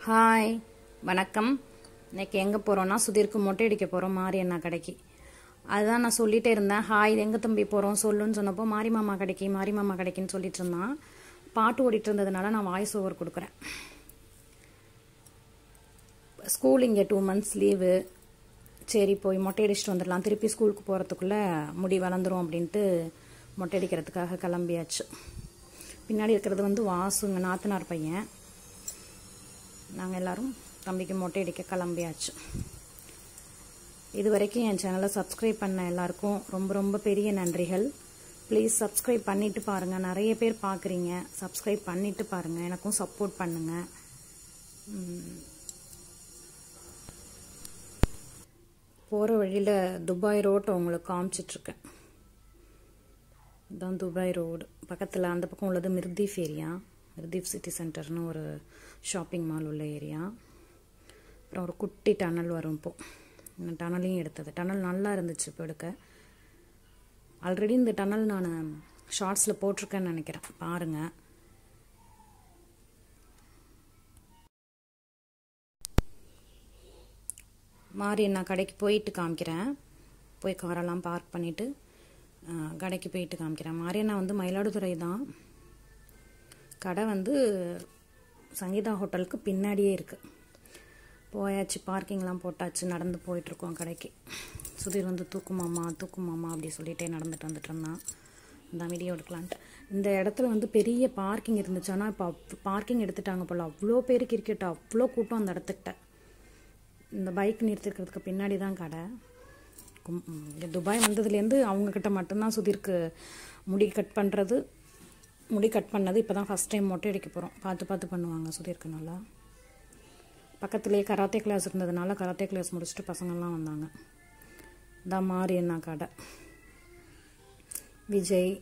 hi வணக்கம் இன்னைக்கு எங்கே போகிறோன்னா சுதீருக்கு மொட்டை அடிக்க போகிறோம் மாரியண்ணா கடைக்கு அதுதான் நான் சொல்லிட்டே இருந்தேன் ஹாய் எங்கே தம்பி போகிறோம் சொல்லுன்னு சொன்னப்போ மாரி மாமா கடைக்கு மாரி மாமா கடைக்குன்னு சொல்லிட்டு இருந்தான் பாட்டு ஓடிட்டு இருந்ததுனால நான் வாய்ஸ் ஓவர் கொடுக்குறேன் ஸ்கூல் இங்கே டூ மந்த்ஸ் லீவு சரி போய் மொட்டை அடிச்சுட்டு வந்துடலாம் திருப்பி ஸ்கூலுக்கு போகிறதுக்குள்ளே முடி வளர்ந்துரும் அப்படின்ட்டு மொட்டை அடிக்கிறதுக்காக கிளம்பியாச்சு பின்னாடி இருக்கிறது வந்து வாசுங்க நாத்தனார் பையன் நாங்கள் எல்லாரும் தம்பிக்கு மொட்டை அடிக்க கிளம்பியாச்சு இது வரைக்கும் என் சேனலை சப்ஸ்கிரைப் பண்ண எல்லாருக்கும் ரொம்ப ரொம்ப பெரிய நன்றிகள் ப்ளீஸ் சப்ஸ்கிரைப் பண்ணிட்டு பாருங்கள் நிறைய பேர் பார்க்குறீங்க சப்ஸ்கிரைப் பண்ணிட்டு பாருங்கள் எனக்கும் சப்போர்ட் பண்ணுங்கள் போகிற வழியில் துபாய் ரோட்டை உங்களுக்கு காமிச்சிட்ருக்கேன் இதுதான் துபாய் ரோடு பக்கத்தில் அந்த பக்கம் உள்ளது மிர்தீஃப் ஏரியா மிர்தீப் சிட்டி சென்டர்னு ஒரு ஷாப்பிங் மால் உள்ள ஏரியா அப்புறம் ஒரு குட்டி டனல் வரும் இப்போ இந்த டனலையும் எடுத்தது டனல் நல்லா இருந்துச்சு இப்போ எடுக்க ஆல்ரெடி இந்த டனல் நான் ஷார்ட்ஸில் போட்டிருக்கேன்னு நினைக்கிறேன் பாருங்கள் மாறி நான் கடைக்கு போயிட்டு காமிக்கிறேன் போய் காரெல்லாம் பார்க் பண்ணிவிட்டு கடைக்கு போயிட்டு காமிக்கிறேன் மாரியண்ணா வந்து மயிலாடுதுறை தான் கடை வந்து சங்கீதா ஹோட்டலுக்கு பின்னாடியே இருக்குது போயாச்சு பார்க்கிங்லாம் போட்டாச்சு நடந்து போயிட்டுருக்கோம் கடைக்கு சுதீர் வந்து தூக்குமாமா தூக்குமாமா அப்படி சொல்லிட்டே நடந்துட்டு வந்துட்டு இருந்தான் இந்த வீடியோ எடுக்கலான்ட்டு இந்த இடத்துல வந்து பெரிய பார்க்கிங் இருந்துச்சு ஆனால் இப்போ பார்க்கிங் எடுத்துட்டாங்க போல் அவ்வளோ பேர் கிரிக்கெட் அவ்வளோ கூட்டம் அந்த இடத்துக்கிட்ட இந்த பைக் நிறுத்திருக்கிறதுக்கு பின்னாடி தான் கடை துபாய் வந்ததுலேருந்து அவங்கக்கிட்ட மட்டும்தான் சுதீருக்கு முடி கட் பண்ணுறது முடி கட் பண்ணது இப்போ தான் ஃபஸ்ட் டைம் மொட்டை அடிக்க போகிறோம் பார்த்து பார்த்து பண்ணுவாங்க சுதீருக்கு நல்லா பக்கத்துலேயே கராத்தே கிளாஸ் இருந்ததுனால கராத்தே கிளாஸ் முடிச்சுட்டு பசங்கள்லாம் வந்தாங்க தான் மாறி என்ன கடை விஜய்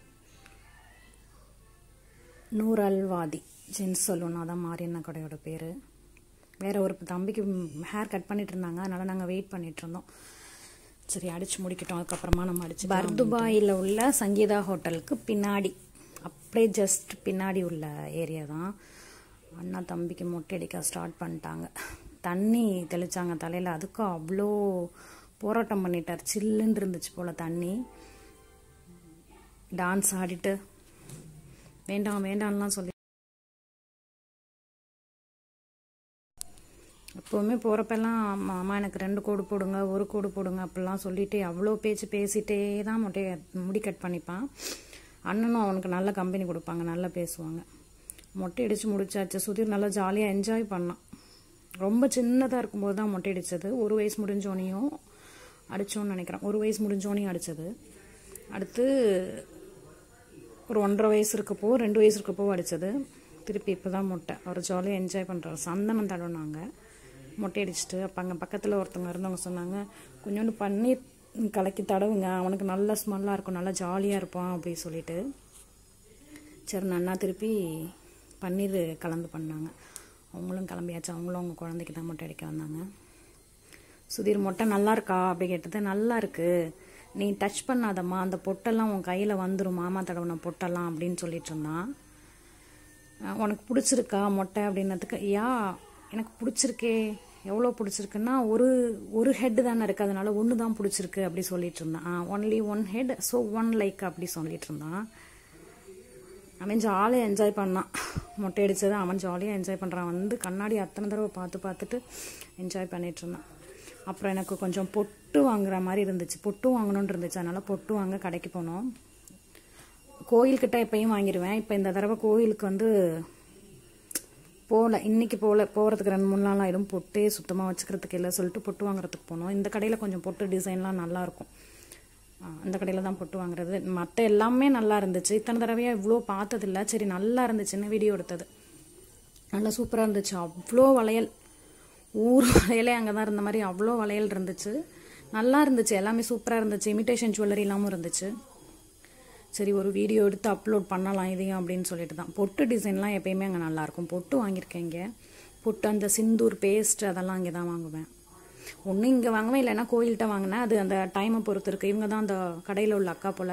நூர் அல்வாதி ஜென்ஸ் சலூன் அதான் மாறி என்ன கடையோட பேர் வேற ஒரு தம்பிக்கு ஹேர் கட் பண்ணிட்டு இருந்தாங்க அதனால் நாங்கள் வெயிட் பண்ணிட்டு இருந்தோம் சரி அடிச்சு முடிக்கிட்டோம் அதுக்கப்புறமா நம்ம அடிச்சு பர்துபாயில் உள்ள சங்கீதா ஹோட்டலுக்கு பின்னாடி அப்படியே ஜஸ்ட் பின்னாடி உள்ள ஏரியா தான் அண்ணா தம்பிக்கு மொட்டை அடிக்க ஸ்டார்ட் பண்ணிட்டாங்க தண்ணி தெளிச்சாங்க தலையில் அதுக்கும் அவ்வளோ போராட்டம் பண்ணிட்டார் சில்லுன்னு இருந்துச்சு போல் தண்ணி டான்ஸ் ஆடிட்டு வேண்டாம் வேண்டாம்லாம் சொல்லி எப்போவுமே போகிறப்பெல்லாம் மாமா எனக்கு ரெண்டு கோடு போடுங்க ஒரு கோடு போடுங்க அப்படிலாம் சொல்லிட்டு அவ்வளோ பேச்சு பேசிட்டே தான் மொட்டைய முடி கட் பண்ணிப்பான் அண்ணனும் அவனுக்கு நல்ல கம்பெனி கொடுப்பாங்க நல்லா பேசுவாங்க மொட்டை அடித்து முடிச்சாச்சு சுதீர் நல்லா ஜாலியாக என்ஜாய் பண்ணான் ரொம்ப சின்னதாக இருக்கும்போது தான் மொட்டை அடித்தது ஒரு வயசு முடிஞ்சோனையும் அடித்தோன்னு நினைக்கிறேன் ஒரு வயசு முடிஞ்சோனையும் அடித்தது அடுத்து ஒரு ஒன்றரை வயசு இருக்கப்போ ரெண்டு வயசு இருக்கப்போ அடித்தது திருப்பி இப்போ தான் மொட்டை அவர் ஜாலியாக என்ஜாய் பண்ணுறாரு சந்தனம் தடவினாங்க மொட்டை அடிச்சுட்டு அப்போ அங்கே பக்கத்தில் ஒருத்தவங்க இருந்தவங்க சொன்னாங்க கொஞ்சோண்டு பன்னீர் கலக்கி தடவுங்க அவனுக்கு நல்ல ஸ்மெல்லாக இருக்கும் நல்லா ஜாலியாக இருப்பான் அப்படின்னு சொல்லிட்டு சரி நன்னா திருப்பி பன்னீர் கலந்து பண்ணாங்க அவங்களும் கிளம்பியாச்சு அவங்களும் அவங்க குழந்தைக்கு தான் மொட்டை அடிக்க வந்தாங்க சுதீர் மொட்டை நல்லா இருக்கா அப்படி கேட்டது நல்லா இருக்கு நீ டச் பண்ணாதம்மா அந்த பொட்டெல்லாம் உன் கையில் வந்துடும் மாமா தடவுன பொட்டெல்லாம் அப்படின்னு சொல்லிட்டு இருந்தான் உனக்கு பிடிச்சிருக்கா மொட்டை அப்படின்னதுக்கு யா எனக்கு பிடிச்சிருக்கே எவ்வளோ பிடிச்சிருக்குன்னா ஒரு ஒரு ஹெட்டு தானே இருக்குது அதனால ஒன்று தான் பிடிச்சிருக்கு அப்படி சொல்லிட்டு இருந்தான் only one head so one like அப்படி சொல்லிட்டு இருந்தான் அவன் ஜாலியாக என்ஜாய் பண்ணான் மொட்டை அடித்தது அவன் ஜாலியாக என்ஜாய் பண்ணுறான் வந்து கண்ணாடி அத்தனை தடவை பார்த்து பார்த்துட்டு என்ஜாய் பண்ணிட்டு இருந்தான் அப்புறம் எனக்கு கொஞ்சம் பொட்டு வாங்குற மாதிரி இருந்துச்சு பொட்டு வாங்கணும்னு இருந்துச்சு அதனால் பொட்டு வாங்க கடைக்கு போனோம் கோயில்கிட்ட எப்பயும் வாங்கிடுவேன் இப்போ இந்த தடவை கோயிலுக்கு வந்து போகல இன்னைக்கு போகல போகிறதுக்கு ரெண்டு மூணு நாள் ஆயிடும் பொட்டே சுத்தமாக வச்சுக்கிறதுக்கு இல்லை சொல்லிட்டு பொட்டு வாங்குறதுக்கு போனோம் இந்த கடையில் கொஞ்சம் பொட்டு டிசைன்லாம் நல்லாயிருக்கும் அந்த கடையில் தான் பொட்டு வாங்குறது மற்ற எல்லாமே நல்லா இருந்துச்சு இத்தனை தடவையாக இவ்வளோ பார்த்ததில்ல சரி நல்லா இருந்துச்சுன்னு வீடியோ எடுத்தது நல்லா சூப்பராக இருந்துச்சு அவ்வளோ வளையல் ஊர் வளையலே அங்கே தான் இருந்த மாதிரி அவ்வளோ வளையல் இருந்துச்சு நல்லா இருந்துச்சு எல்லாமே சூப்பராக இருந்துச்சு இமிட்டேஷன் ஜுவல்லரி இல்லாமல் இருந்துச்சு சரி ஒரு வீடியோ எடுத்து அப்லோட் பண்ணலாம் இதையும் அப்படின்னு சொல்லிட்டு தான் பொட்டு டிசைன்லாம் எப்பயுமே அங்கே நல்லாயிருக்கும் பொட்டு வாங்கியிருக்கேன் இங்கே பொட்டு அந்த சிந்தூர் பேஸ்ட் அதெல்லாம் இங்கே தான் வாங்குவேன் ஒன்று இங்கே வாங்குவேன் இல்லைன்னா கோயில்கிட்ட வாங்கினேன் அது அந்த டைமை பொறுத்து இருக்குது இவங்க தான் அந்த கடையில் உள்ள அக்கா போல்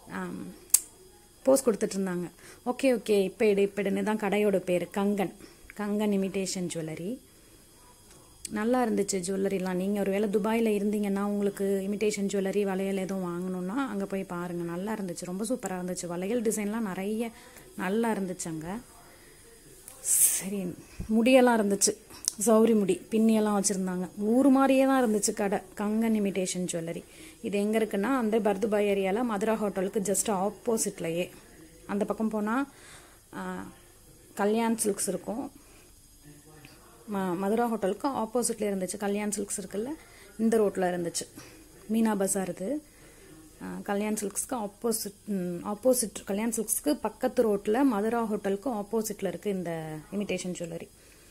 போஸ் கொடுத்துட்டு இருந்தாங்க ஓகே ஓகே இப்போ எடு இப்போ எடுன்னு தான் கடையோட பேர் கங்கன் கங்கன் இமிட்டேஷன் ஜுவல்லரி நல்லா இருந்துச்சு ஜுவல்லரிலாம் நீங்கள் ஒரு வேளை துபாயில் இருந்தீங்கன்னா உங்களுக்கு இமிட்டேஷன் ஜுவல்லரி வளையல் எதுவும் வாங்கணுன்னா அங்கே போய் பாருங்கள் நல்லா இருந்துச்சு ரொம்ப சூப்பராக இருந்துச்சு வளையல் டிசைன்லாம் நிறைய நல்லா இருந்துச்சு அங்கே சரி முடியெல்லாம் இருந்துச்சு சௌரி முடி பின்னியெல்லாம் வச்சுருந்தாங்க ஊர் மாதிரியே தான் இருந்துச்சு கடை கங்கன் இமிட்டேஷன் ஜுவல்லரி இது எங்கே இருக்குன்னா அந்த பர்துபாய் ஏரியாவில் மதுரா ஹோட்டலுக்கு ஜஸ்ட் ஆப்போசிட்லையே அந்த பக்கம் போனால் கல்யாண் சில்க்ஸ் இருக்கும் ம மதுரா ஹோட்டலுக்கு ஆப்போசிட்ல இருந்துச்சு கல்யாண் சில்க்ஸ் இருக்குல்ல இந்த ரோட்டில் இருந்துச்சு மீனா பஸார் இது கல்யாண் சில்க்ஸ்க்கு ஆப்போசிட் ஆப்போசிட் கல்யாண் சில்க்ஸ்க்கு பக்கத்து ரோட்டில் மதுரா ஹோட்டலுக்கு ஆப்போசிட்டில் இருக்குது இந்த இமிட்டேஷன் ஜுவல்லரி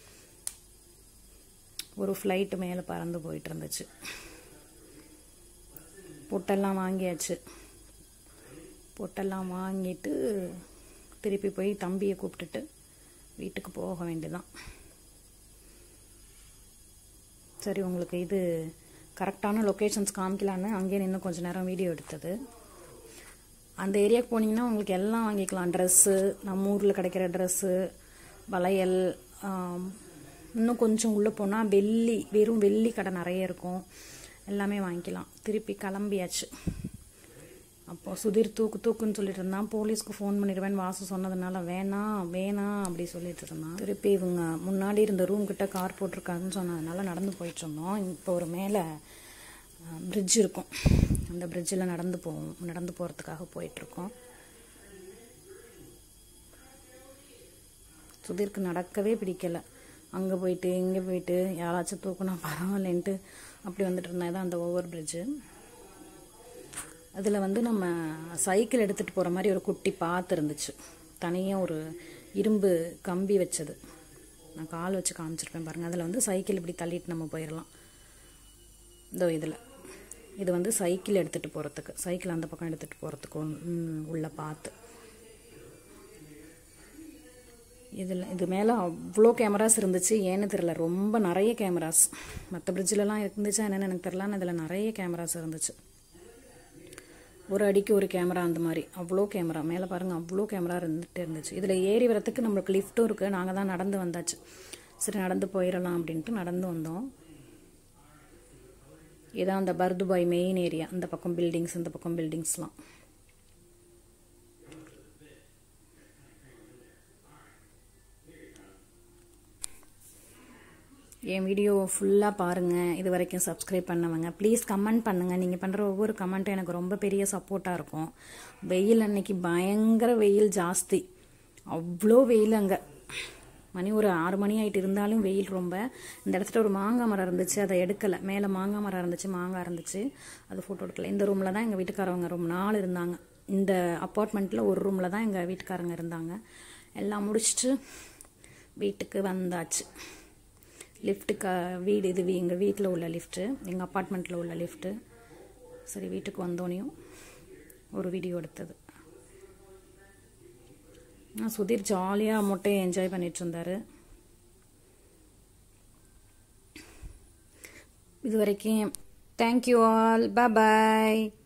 ஒரு ஃப்ளைட்டு மேலே பறந்து போயிட்டு இருந்துச்சு பொட்டெல்லாம் வாங்கியாச்சு பொட்டெல்லாம் வாங்கிட்டு திருப்பி போய் தம்பியை கூப்பிட்டுட்டு வீட்டுக்கு போக வேண்டியதான் சரி உங்களுக்கு இது கரெக்டான லொக்கேஷன்ஸ் காமிக்கலான்னு அங்கேயே நின்று கொஞ்ச நேரம் வீடியோ எடுத்தது அந்த ஏரியாவுக்கு போனீங்கன்னா உங்களுக்கு எல்லாம் வாங்கிக்கலாம் ட்ரெஸ்ஸு நம்ம ஊரில் கிடைக்கிற ட்ரெஸ்ஸு வளையல் இன்னும் கொஞ்சம் உள்ளே போனால் வெள்ளி வெறும் வெள்ளி கடை நிறைய இருக்கும் எல்லாமே வாங்கிக்கலாம் திருப்பி கிளம்பியாச்சு அப்போ சுதீர் தூக்கு தூக்குன்னு சொல்லிட்டு இருந்தான் போலீஸ்க்கு ஃபோன் பண்ணிடுவேன் வாசு சொன்னதுனால வேணாம் வேணாம் அப்படி சொல்லிட்டு இருந்தான் திருப்பி இவங்க முன்னாடி இருந்த ரூம் கிட்ட கார் போட்டிருக்காங்கன்னு சொன்னதுனால நடந்து போயிட்டு இருந்தோம் இப்போ ஒரு மேலே பிரிட்ஜ் இருக்கும் அந்த பிரிட்ஜில் நடந்து போவோம் நடந்து போகிறதுக்காக போயிட்டுருக்கோம் சுதீருக்கு நடக்கவே பிடிக்கல அங்கே போயிட்டு இங்கே போயிட்டு யாராச்சும் தூக்குனா பரவாயில்லன்ட்டு அப்படி வந்துட்டு இருந்தா அந்த ஓவர் பிரிட்ஜு அதில் வந்து நம்ம சைக்கிள் எடுத்துகிட்டு போகிற மாதிரி ஒரு குட்டி பாத்து இருந்துச்சு தனியாக ஒரு இரும்பு கம்பி வச்சது நான் கால் வச்சு காமிச்சிருப்பேன் பாருங்கள் அதில் வந்து சைக்கிள் இப்படி தள்ளிட்டு நம்ம போயிடலாம் இதோ இதில் இது வந்து சைக்கிள் எடுத்துகிட்டு போகிறதுக்கு சைக்கிள் அந்த பக்கம் எடுத்துகிட்டு போகிறதுக்கு உள்ள பாத்து இதில் இது மேலே அவ்வளோ கேமராஸ் இருந்துச்சு ஏன்னு தெரில ரொம்ப நிறைய கேமராஸ் மற்ற பிரிட்ஜிலலாம் இருந்துச்சா என்னென்னு எனக்கு தெரில ஆனால் இதில் நிறைய கேமராஸ் இருந்துச்சு ஒரு அடிக்கு ஒரு கேமரா அந்த மாதிரி அவ்வளோ கேமரா மேலே பாருங்கள் அவ்வளோ கேமரா இருந்துகிட்டே இருந்துச்சு இதில் ஏறி வரத்துக்கு நம்மளுக்கு லிஃப்ட்டும் இருக்குது நாங்கள் தான் நடந்து வந்தாச்சு சரி நடந்து போயிடலாம் அப்படின்ட்டு நடந்து வந்தோம் இதான் அந்த பர்துபாய் மெயின் ஏரியா இந்த பக்கம் பில்டிங்ஸ் இந்த பக்கம் பில்டிங்ஸ்லாம் என் வீடியோ ஃபுல்லாக பாருங்கள் இது வரைக்கும் சப்ஸ்கிரைப் பண்ணவங்க ப்ளீஸ் கமெண்ட் பண்ணுங்கள் நீங்கள் பண்ணுற ஒவ்வொரு கமெண்ட்டும் எனக்கு ரொம்ப பெரிய சப்போர்ட்டாக இருக்கும் வெயில் அன்னைக்கு பயங்கர வெயில் ஜாஸ்தி அவ்வளோ வெயில் அங்கே மணி ஒரு ஆறு மணி ஆகிட்டு இருந்தாலும் வெயில் ரொம்ப இந்த இடத்துல ஒரு மாங்காய் மரம் இருந்துச்சு அதை எடுக்கலை மேலே மாங்காய் மரம் இருந்துச்சு மாங்காய் இருந்துச்சு அது ஃபோட்டோ எடுக்கல இந்த ரூமில் தான் எங்கள் வீட்டுக்காரவங்க ரொம்ப நாள் இருந்தாங்க இந்த அப்பார்ட்மெண்ட்டில் ஒரு ரூமில் தான் எங்கள் வீட்டுக்காரங்க இருந்தாங்க எல்லாம் முடிச்சுட்டு வீட்டுக்கு வந்தாச்சு லிஃப்ட்டுக்கு வீடு இது எங்கள் வீட்டில் உள்ள லிஃப்ட்டு எங்கள் அப்பார்ட்மெண்ட்டில் உள்ள லிஃப்ட்டு சரி வீட்டுக்கு வந்தோனையும் ஒரு வீடியோ எடுத்தது சுதீர் ஜாலியாக முட்டையை என்ஜாய் பண்ணிட்டு இருந்தார் இது வரைக்கும் தேங்க்யூ ஆல் பாய்